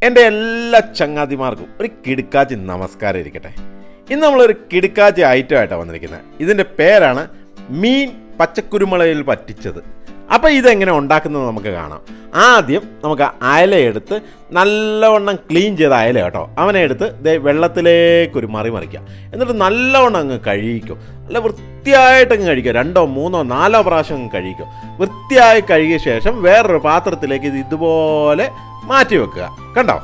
എൻ്റെ എല്ലാ ചങ്ങാതിമാർക്കും ഒരു കിടുക്കാച്ചി നമസ്കാരം ഇരിക്കട്ടെ ഇന്ന് നമ്മളൊരു കിടുക്കാച്ചി ഐറ്റമായിട്ടാണ് വന്നിരിക്കുന്നത് ഇതിൻ്റെ പേരാണ് മീൻ പച്ചക്കുരുമുളകിൽ പറ്റിച്ചത് അപ്പോൾ ഇതെങ്ങനെ ഉണ്ടാക്കുന്നത് നമുക്ക് കാണാം ആദ്യം നമുക്ക് അയല എടുത്ത് നല്ലവണ്ണം ക്ലീൻ ചെയ്ത അയല കേട്ടോ അവനെ എടുത്ത് ദേ വെള്ളത്തിലേക്ക് ഒരു മറി മറിക്കുക എന്നിട്ട് നല്ലവണ്ണം അങ്ങ് കഴുകിക്കും നല്ല വൃത്തിയായിട്ട് അങ്ങ് കഴിക്കുക രണ്ടോ മൂന്നോ നാലോ പ്രാവശ്യം അങ്ങ് കഴുകിക്കും വൃത്തിയായി കഴുകിയ ശേഷം വേറൊരു പാത്രത്തിലേക്ക് ഇത് ഇതുപോലെ മാറ്റി വെക്കുക കണ്ടോ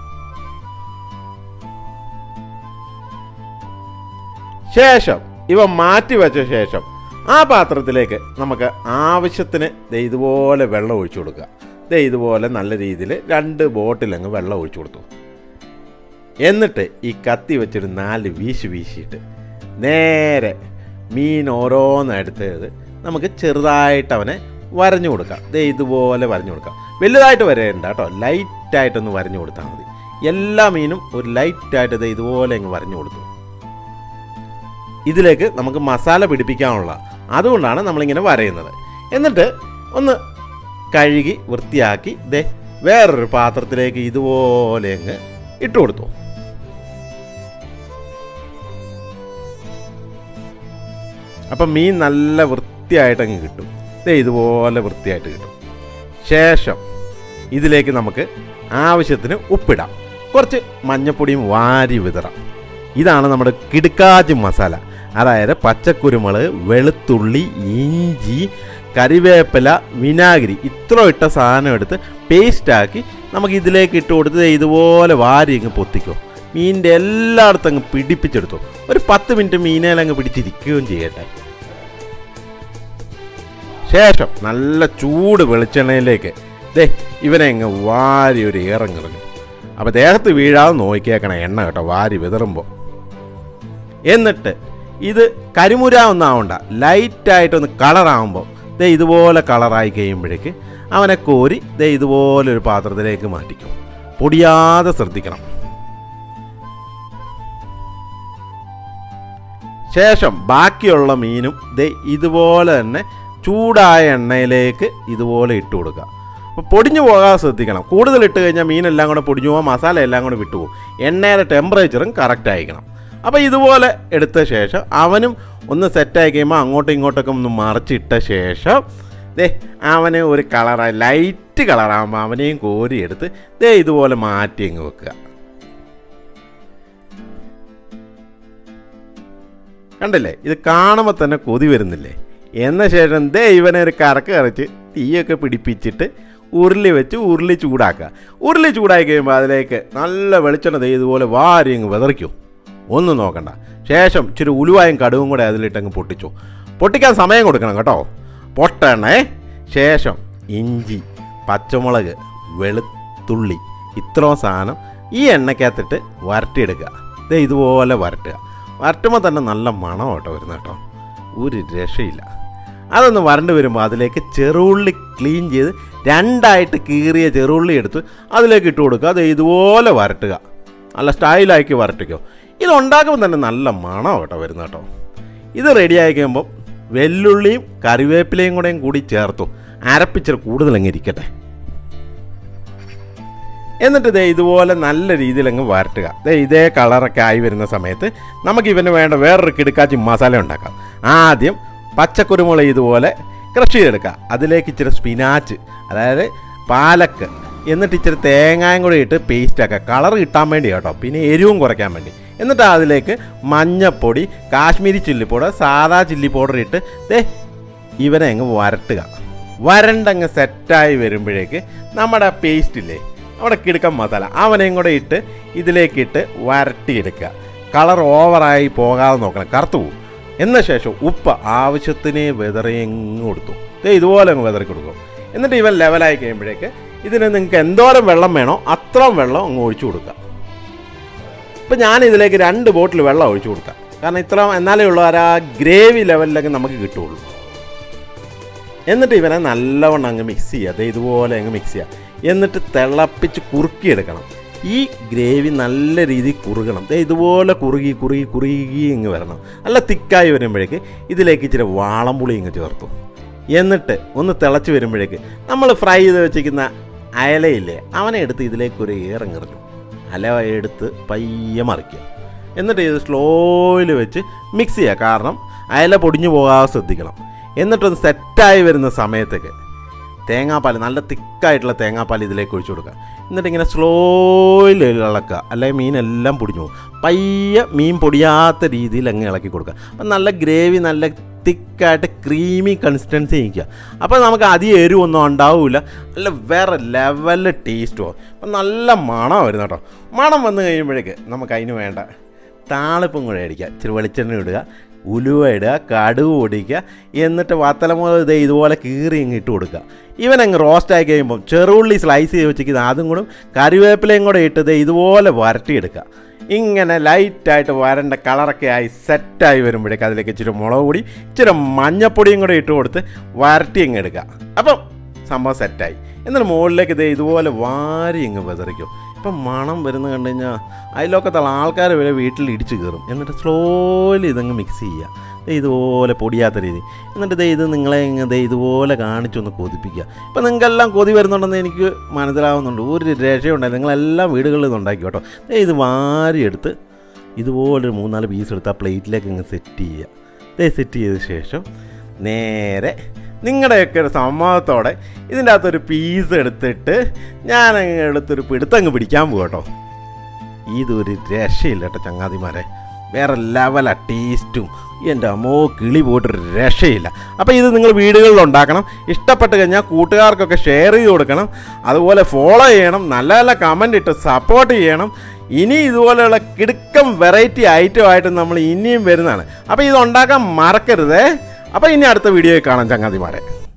ശേഷം ഇവ മാറ്റി വെച്ച ശേഷം ആ പാത്രത്തിലേക്ക് നമുക്ക് ആവശ്യത്തിന് ദേ ഇതുപോലെ വെള്ളം ഒഴിച്ചു കൊടുക്കുക ദേ ഇതുപോലെ നല്ല രീതിയിൽ രണ്ട് ബോട്ടിലങ്ങ് വെള്ളം ഒഴിച്ചു കൊടുത്തു എന്നിട്ട് ഈ കത്തി വെച്ചൊരു നാല് വീശി വീശിയിട്ട് നേരെ മീൻ ഓരോന്നെടുത്തത് നമുക്ക് ചെറുതായിട്ട് അവനെ വരഞ്ഞു കൊടുക്കാം ദേ ഇതുപോലെ വരഞ്ഞു കൊടുക്കാം വലുതായിട്ട് വരേണ്ട കേട്ടോ ലൈറ്റായിട്ടൊന്ന് വരഞ്ഞു കൊടുത്താൽ മതി എല്ലാ മീനും ഒരു ലൈറ്റായിട്ട് ദേ ഇതുപോലെ അങ്ങ് വരഞ്ഞു കൊടുത്തു ഇതിലേക്ക് നമുക്ക് മസാല പിടിപ്പിക്കാനുള്ള അതുകൊണ്ടാണ് നമ്മളിങ്ങനെ വരയുന്നത് എന്നിട്ട് ഒന്ന് കഴുകി വൃത്തിയാക്കി ദേ വേറൊരു പാത്രത്തിലേക്ക് ഇതുപോലെ അങ്ങ് ഇട്ട് കൊടുത്തു അപ്പം മീൻ നല്ല വൃത്തിയായിട്ട് അങ്ങ് കിട്ടും ദേ ഇതുപോലെ വൃത്തിയായിട്ട് കിട്ടും ശേഷം ഇതിലേക്ക് നമുക്ക് ആവശ്യത്തിന് ഉപ്പിടാം കുറച്ച് മഞ്ഞപ്പൊടിയും വാരി വിതറാം ഇതാണ് നമ്മുടെ കിടുക്കാച്ചി മസാല അതായത് പച്ചക്കുരുമുളക് വെളുത്തുള്ളി ഇഞ്ചി കറിവേപ്പില വിനാഗിരി ഇത്ര ഇട്ട സാധനം എടുത്ത് പേസ്റ്റാക്കി നമുക്ക് ഇതിലേക്ക് ഇട്ട് കൊടുത്ത് ദേ ഇതുപോലെ വാരി അങ്ങ് പൊത്തിക്കോ മീനിൻ്റെ എല്ലായിടത്തും അങ്ങ് പിടിപ്പിച്ചെടുത്തു ഒരു പത്ത് മിനിറ്റ് മീനേലങ്ങ് പിടിച്ചിരിക്കുകയും ചെയ്യട്ടെ ശേഷം നല്ല ചൂട് വെളിച്ചെണ്ണയിലേക്ക് ദേ ഇവനെ അങ്ങ് വാരി ഒരു ഏറങ്ങിറങ്ങും അപ്പോൾ ദേഹത്ത് വീഴാതെ നോക്കിയേക്കണം എണ്ണ കേട്ടോ വാരി വിതറുമ്പോൾ എന്നിട്ട് ഇത് കരിമുര ഒന്നും ആവണ്ട ലൈറ്റായിട്ടൊന്ന് കളറാകുമ്പോൾ ദേ ഇതുപോലെ കളറായി കഴിയുമ്പോഴേക്ക് അവനെ കോരി ദേ ഇതുപോലെ ഒരു പാത്രത്തിലേക്ക് മാറ്റിക്കും പൊടിയാതെ ശ്രദ്ധിക്കണം ശേഷം ബാക്കിയുള്ള മീനും ദേ ഇതുപോലെ തന്നെ ചൂടായ എണ്ണയിലേക്ക് ഇതുപോലെ ഇട്ട് കൊടുക്കുക അപ്പോൾ പൊടിഞ്ഞു പോകാതെ ശ്രദ്ധിക്കണം കൂടുതൽ ഇട്ട് കഴിഞ്ഞാൽ മീനെല്ലാം കൂടെ പൊടിഞ്ഞു പോകാൻ മസാല എല്ലാം കൂടെ വിട്ടുപോകും എണ്ണയുടെ ടെമ്പറേച്ചറും കറക്റ്റ് ആയിരിക്കണം അപ്പോൾ ഇതുപോലെ എടുത്ത ശേഷം അവനും ഒന്ന് സെറ്റായി കഴിയുമ്പോൾ അങ്ങോട്ടും ഇങ്ങോട്ടൊക്കെ ഒന്ന് മറിച്ചിട്ട ശേഷം ദേ അവന് ഒരു കളറായി ലൈറ്റ് കളറാകുമ്പോൾ അവനെയും കോരിയെടുത്ത് ദേ ഇതുപോലെ മാറ്റി അങ്ങ് വെക്കുക കണ്ടില്ലേ ഇത് കാണുമ്പോൾ തന്നെ കൊതി വരുന്നില്ലേ എന്ന ശേഷം ദേ ഇവനെ ഒരു കറക്ക് കറച്ച് തീയൊക്കെ പിടിപ്പിച്ചിട്ട് ഉരുളി വെച്ച് ഉരുളി ചൂടാക്കുക ഉരുളി ചൂടായി കഴിയുമ്പോൾ അതിലേക്ക് നല്ല വെളിച്ചെണ്ണ ദേ ഇതുപോലെ വാരി അങ്ങ് വിതറിക്കും ഒന്നും നോക്കണ്ട ശേഷം ഇച്ചിരി ഉലുവായും കടുവും കൂടെ അതിലിട്ടങ്ങ് പൊട്ടിച്ചു പൊട്ടിക്കാൻ സമയം കൊടുക്കണം കേട്ടോ പൊട്ടണേ ശേഷം ഇഞ്ചി പച്ചമുളക് വെളുത്തുള്ളി ഇത്രയും സാധനം ഈ എണ്ണയ്ക്കകത്തിട്ട് വരട്ടിയെടുക്കുക ദേ ഇതുപോലെ വരട്ടുക വരട്ടുമ്പോൾ തന്നെ നല്ല മണം കേട്ടോ വരുന്നത് കേട്ടോ ഒരു രക്ഷയില്ല അതൊന്ന് വരണ്ട് വരുമ്പോൾ അതിലേക്ക് ചെറുള്ളി ക്ലീൻ ചെയ്ത് രണ്ടായിട്ട് കീറിയ ചെറുള്ളി എടുത്ത് അതിലേക്ക് ഇട്ട് കൊടുക്കുക അത് ഇതുപോലെ വരട്ടുക നല്ല സ്റ്റൈലാക്കി വരട്ടിക്കോ ഇത് ഉണ്ടാക്കുമ്പോൾ തന്നെ നല്ല മണം കേട്ടോ വരുന്നത് കേട്ടോ ഇത് റെഡിയായി കഴിയുമ്പോൾ വെല്ലുള്ളിയും കറിവേപ്പിലയും കൂടെയും കൂടി ചേർത്തു അരപ്പിച്ചിട്ട് കൂടുതലങ്ങ് ഇരിക്കട്ടെ എന്നിട്ട് ദേ ഇതുപോലെ നല്ല രീതിയിൽ അങ്ങ് വരട്ടുക ദേ ഇതേ കളറൊക്കെ ആയി വരുന്ന സമയത്ത് നമുക്ക് ഇവന് വേണ്ട വേറൊരു കിടുക്കാച്ചി മസാല ഉണ്ടാക്കാം ആദ്യം പച്ചക്കുരുമുളക് ഇതുപോലെ ക്രഷ് ചെയ്തെടുക്കുക അതിലേക്ക് ഇച്ചിരി സ്പിനാച്ച് അതായത് പാലക്ക് എന്നിട്ട് ഇച്ചിരി തേങ്ങായും കൂടി ഇട്ട് പേസ്റ്റ് ആക്കുക കളർ കിട്ടാൻ വേണ്ടി കേട്ടോ പിന്നെ എരിവും കുറയ്ക്കാൻ വേണ്ടി എന്നിട്ട് അതിലേക്ക് മഞ്ഞപ്പൊടി കാശ്മീരി ചില്ലി പൗഡർ സാദാ ചില്ലി പൗഡർ ഇട്ട് ദേ ഇവനെ അങ്ങ് വരട്ടുക വരണ്ടങ്ങ് സെറ്റായി വരുമ്പോഴേക്ക് നമ്മുടെ പേസ്റ്റ് ഇല്ലേ അവിടെ കിടുക്കം മസാല അവനെയും കൂടെ ഇട്ട് ഇതിലേക്കിട്ട് വരട്ടിയെടുക്കുക കളർ ഓവറായി പോകാതെ നോക്കണം കറുത്തു പോകും എന്ന ശേഷം ഉപ്പ് ആവശ്യത്തിന് വെതറിയങ്ങ് കൊടുത്തു ദേ ഇതുപോലെ അങ്ങ് വെതറി കൊടുക്കും എന്നിട്ട് ഇവൻ ലെവലായി കഴിയുമ്പോഴേക്ക് ഇതിന് നിങ്ങൾക്ക് എന്തോരം വെള്ളം വേണോ അത്രയും വെള്ളം അങ്ങ് ഒഴിച്ചു കൊടുക്കുക ഇപ്പം ഞാൻ ഇതിലേക്ക് രണ്ട് ബോട്ടിൽ വെള്ളം ഒഴിച്ചു കൊടുക്കാം കാരണം ഇത്ര എന്നാലേ ഉള്ളൂ ആ ഗ്രേവി ലെവലിലൊക്കെ നമുക്ക് കിട്ടുള്ളൂ എന്നിട്ട് ഇവനെ നല്ലവണ്ണം അങ്ങ് മിക്സ് ചെയ്യുക ദേ ഇതുപോലെ അങ്ങ് മിക്സ് ചെയ്യുക എന്നിട്ട് തിളപ്പിച്ച് കുറുക്കിയെടുക്കണം ഈ ഗ്രേവി നല്ല രീതിയിൽ കുറുകണം ദേ ഇതുപോലെ കുറുകി കുറുകി കുറുകി ഇങ്ങ് വരണം നല്ല തിക്കായി വരുമ്പോഴേക്ക് ഇതിലേക്ക് ഇച്ചിരി വാളംപുളി ഇങ്ങ് ചേർത്തു എന്നിട്ട് ഒന്ന് തിളച്ച് വരുമ്പോഴേക്ക് നമ്മൾ ഫ്രൈ ചെയ്ത് വെച്ചിരിക്കുന്ന അയലയില്ലേ അവനെ എടുത്ത് ഇതിലേക്ക് ഒരു ഏറങ്ങെറിഞ്ഞു അല എടുത്ത് പയ്യെ മറിക്കുക എന്നിട്ട് ഇത് സ്ലോയിൽ വെച്ച് മിക്സ് ചെയ്യുക കാരണം അയല പൊടിഞ്ഞു പോകാതെ ശ്രദ്ധിക്കണം എന്നിട്ടൊന്ന് സെറ്റായി വരുന്ന സമയത്തേക്ക് തേങ്ങാപ്പാൽ നല്ല തിക്കായിട്ടുള്ള തേങ്ങാപ്പാൽ ഇതിലേക്ക് ഒഴിച്ചു കൊടുക്കുക എന്നിട്ട് ഇങ്ങനെ സ്ലോയിൽ ഇളക്കുക അല്ലെങ്കിൽ മീനെല്ലാം പൊടിഞ്ഞു പോകും പയ്യെ മീൻ പൊടിയാത്ത രീതിയിൽ അങ്ങ് ഇളക്കി കൊടുക്കുക അപ്പം നല്ല ഗ്രേവി നല്ല തിക്കായിട്ട് ക്രീമി കൺസിസ്റ്റൻസി നിൽക്കുക അപ്പോൾ നമുക്ക് അധികം എരിവൊന്നും ഉണ്ടാവില്ല നല്ല വേറെ ലെവലിൽ ടേസ്റ്റുമോ അപ്പം നല്ല മണം വരുന്നു കേട്ടോ മണം വന്നു കഴിയുമ്പോഴേക്ക് നമുക്ക് അതിന് വേണ്ട താളിപ്പും കൂടെ അടിക്കുക ഇച്ചിരി വെളിച്ചെണ്ണ ഇടുക ഉലുവ ഇടുക കടുക് പൊടിക്കുക എന്നിട്ട് വത്തലമുളക് ഇത് ഇതുപോലെ കീറി ഇങ്ങ് ഇട്ട് കൊടുക്കുക ഇവനങ്ങ് റോസ്റ്റ് ആയി കഴിയുമ്പോൾ ചെറുള്ളി സ്ലൈസ് ചെയ്ത് വെച്ചിരിക്കുന്നത് അതും കൂടെ കറിവേപ്പിലയും കൂടെ ഇട്ട് ദേ ഇതുപോലെ വരട്ടിയെടുക്കുക ഇങ്ങനെ ലൈറ്റായിട്ട് വരണ്ട കളറൊക്കെ ആയി സെറ്റായി വരുമ്പോഴേക്ക് അതിലേക്ക് ഇച്ചിരി മുളക് പൊടി ഇച്ചിരി മഞ്ഞപ്പൊടിയും കൂടെ ഇട്ട് കൊടുത്ത് വരട്ടി ഇങ്ങ് എടുക്കുക അപ്പം സംഭവം സെറ്റായി എന്നിട്ട് മുകളിലേക്ക് ഇത് ഇതുപോലെ വാരി ഇങ്ങ് വിതറിക്കും ഇപ്പം മണം വരുന്ന കണ്ടു കഴിഞ്ഞാൽ അതിലൊക്കത്തുള്ള ആൾക്കാർ വരെ വീട്ടിൽ ഇടിച്ച് കയറും എന്നിട്ട് സ്ലോലി ഇതങ്ങ് മിക്സ് ചെയ്യുക ദേ ഇതുപോലെ പൊടിയാത്ത രീതി എന്നിട്ട് ദേ ഇത് നിങ്ങളെ ഇങ്ങ് ദേ ഇതുപോലെ കാണിച്ചൊന്ന് കൊതിപ്പിക്കുക ഇപ്പം നിങ്ങൾക്കെല്ലാം കൊതി വരുന്നുണ്ടെന്ന് എനിക്ക് മനസ്സിലാവുന്നുണ്ട് ഒരു രക്ഷയുണ്ടായി നിങ്ങളെല്ലാം വീടുകളിൽ നിന്ന് ഉണ്ടാക്കി കേട്ടോ ദേ ഇത് വാരിയെടുത്ത് ഇതുപോലൊരു മൂന്നാല് പീസ് എടുത്ത് ആ പ്ലേറ്റിലേക്ക് ഇങ്ങ് സെറ്റ് ചെയ്യുക ദേ സെറ്റ് ചെയ്ത ശേഷം നേരെ നിങ്ങളുടെയൊക്കെ ഒരു സമ്മതത്തോടെ ഇതിൻ്റെ അകത്തൊരു പീസ് എടുത്തിട്ട് ഞാൻ അങ്ങ് എടുത്തൊരു പിടുത്തങ്ങ് പിടിക്കാൻ പോകും കേട്ടോ ഇതൊരു രക്ഷയില്ല കേട്ടോ ചങ്ങാതിമാരെ വേറെ ലെവലാ ടേസ്റ്റും എൻ്റെ അമ്മോ കിളി പോയിട്ടൊരു രക്ഷയില്ല അപ്പോൾ ഇത് നിങ്ങൾ വീടുകളിൽ ഉണ്ടാക്കണം ഇഷ്ടപ്പെട്ട് കഴിഞ്ഞാൽ കൂട്ടുകാർക്കൊക്കെ ഷെയർ ചെയ്ത് കൊടുക്കണം അതുപോലെ ഫോളോ ചെയ്യണം നല്ല നല്ല കമൻ്റ് ഇട്ട് സപ്പോർട്ട് ചെയ്യണം ഇനി ഇതുപോലെയുള്ള കിടുക്കം വെറൈറ്റി ഐറ്റമായിട്ട് നമ്മൾ ഇനിയും വരുന്നതാണ് അപ്പോൾ ഇത് ഉണ്ടാക്കാൻ മറക്കരുതേ അപ്പോൾ ഇനി അടുത്ത വീഡിയോയിൽ കാണാം ചങ്ങാതിമാരെ